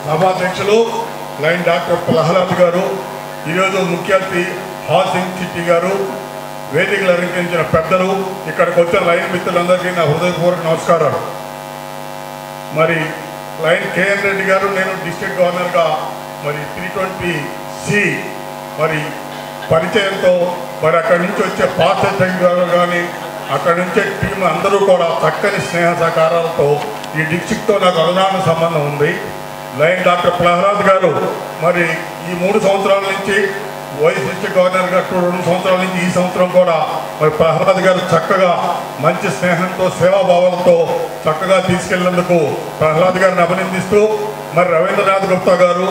సభాధ్యక్షులు line doctor Prahlad గారు ఈరోజు ముఖ్య అతిథి హాసింగ్ చిట్టి గారు వేదికలు అలంకరించిన పెద్దలు ఇక్కడికి వచ్చిన లైన్ మిత్రులందరికీ నా హృదయపూర్వక నమస్కారాలు మరి లైన్ కేఎన్ రెడ్డి గారు నేను డిస్ట్రిక్ట్ గవర్నర్గా మరి త్రీ ట్వంటీ సి మరి పరిచయంతో మరి అక్కడి నుంచి వచ్చే పాస్టర్ గారు కానీ అక్కడి నుంచే టీం అందరూ కూడా చక్కని స్నేహ సహకారాలతో ఈ డిస్ట్రిక్ట్తో నాకు అనుదాన సంబంధం ఉంది లైన్ డాక్టర్ ప్రహ్లాద్ గారు మరి ఈ మూడు సంవత్సరాల నుంచి వైస్ డిస్ట్రిక్ట్ గవర్నర్ గారు రెండు సంవత్సరాల నుంచి ఈ సంవత్సరం కూడా మరి ప్రహ్లాద్ గారు చక్కగా మంచి స్నేహంతో సేవాభావంతో చక్కగా తీసుకెళ్లేందుకు ప్రహ్లాద్ గారిని అభినందిస్తూ మరి Ravindranath Gupta garu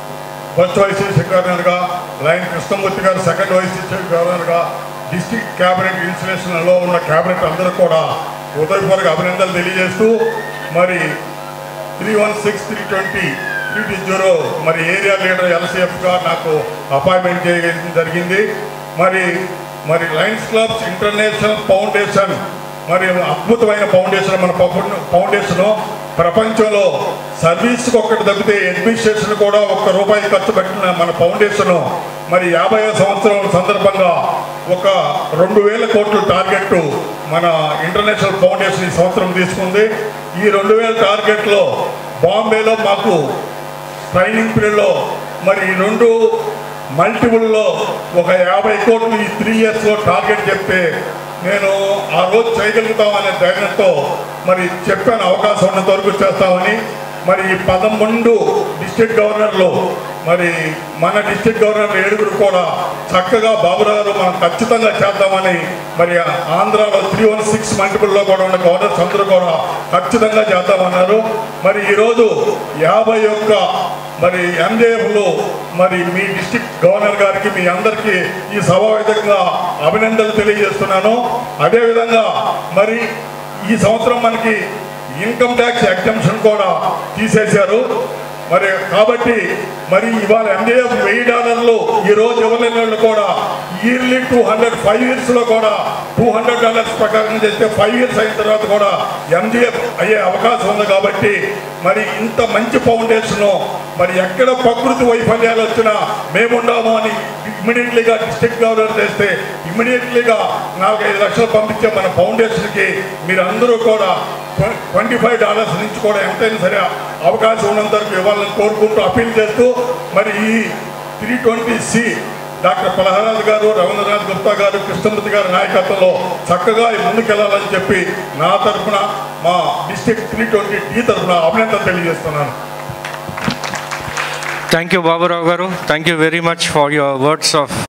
first vice district గవర్నర్గా lion Krishnamurthy garu second vice district గవర్నర్గా డిస్ట్రిక్ట్ క్యాబినెట్ ఇన్స్టిట్యూషన్లో ఉన్న క్యాబినెట్ అందరూ కూడా హృదయపూర్వక అభినందనలు తెలియజేస్తూ మరి three one six three twenty three T zero మరి ఏరియా లీడర్ ఎల్సీఎఫ్గా నాకు అపాయింట్మెంట్ చేయడం జరిగింది మరి మరి లయన్స్ క్లబ్స్ ఇంటర్నేషనల్ ఫౌండేషన్ మరి అద్భుతమైన ఫౌండేషన్ మన పౌ- ఫౌండేషన్ ప్రపంచంలో సర్వీస్కి ఒక్కటి తప్పితే అడ్మినిస్ట్రేషన్ కూడా ఒక్క రూపాయి ఖర్చు పెట్టిన మన ఫౌండేషన్ మరి యాభై సంవత్సరం సందర్భంగా ఒక రెండు వేల కోట్ల టార్గెట్ మన ఇంటర్నేషనల్ ఫౌండేషన్ ఈ సంవత్సరం తీసుకుంది ఈ రెండు వేల టార్గెట్లో బాంబేలో మాకు ట్రైనింగ్ పీరియడ్లో మరి ఈ రెండు మల్టిపుల్లో ఒక యాభై కోట్లు ఈ త్రీ ఇయర్స్లో టార్గెట్ చెప్తే నేను ఆ రోజు చేయగలుగుతామనే ధైర్యంతో మరి చెప్పాను అవకాశం ఉన్నంత వరకు చేస్తామని మరి ఈ పదకొండు డిస్ట్రిక్ట్ గవర్నర్లు మరి మన డిస్ట్రిక్ట్ గవర్నర్ ఏడుగురు కూడా చక్కగా బాబురావు మనం ఖచ్చితంగా చేద్దామని మరి ఆంధ్రాలో త్రీ వన్ సిక్స్ మల్టిపుల్లో కూడా ఉన్న గవర్నర్స్ అందరూ కూడా ఖచ్చితంగా చేద్దామన్నారు మరి ఈరోజు యాభై ఒక్క మరి ఎంజేఎఫ్లో మరి మీ డిస్ట్రిక్ట్ గవర్నర్ గారికి మీ అందరికీ ఈ సభావేదికంగా అభినందనలు తెలియజేస్తున్నాను అదేవిధంగా మరి ఈ సంవత్సరం మనకి ఇన్కమ్ ట్యాక్స్ ఎగ్జంప్షన్ కూడా తీసేశారు మరి కాబట్టి మరి ఇవాళ ఎంజేఎఫ్ వెయ్యి డాలర్లు ఈ రోజు ఇవ్వలేని వాళ్ళు కూడా ఇయర్లీ టూ హండ్రెడ్ ఫైవ్ ఇయర్స్లో కూడా టూ హండ్రెడ్ డాలర్స్ ప్రకారం చేస్తే ఫైవ్ ఇయర్స్ అయిన తర్వాత కూడా ఎంజీఎఫ్ అయ్యే అవకాశం ఉంది కాబట్టి మరి ఇంత మంచి ఫౌండేషన్ మరి ఎక్కడ ప్రకృతి వైఫల్యాలు వచ్చినా మేముండాము అని ఇమ్మీడియట్లీగా డిస్ట్రిక్ట్ గవర్నర్ చేస్తే ఇమ్మీడియట్లీగా నాలుగైదు లక్షలు పంపించే మన ఫౌండేషన్కి మీరు అందరూ కూడా ట్వంటీ ఫైవ్ డాలర్స్ నుంచి కూడా ఎంతైనా సరే అవకాశం ఉన్నంత వరకు ఇవ్వాలని కోరుకుంటూ అప్పీల్ చేస్తూ మరి ఈ three twenty C doctor Prahlad garu Ravindranath Gupta గారు కృష్ణమూర్తి గారి నాయకత్వంలో చక్కగా ముందుకెళ్లాలని చెప్పి నా తరఫున మా డిస్ట్రిక్ట్ త్రీ ట్వంటీ డి తరఫున అభినందన తెలియజేస్తున్నాను Thank you, Baburao Garu. Thank you very much for your words of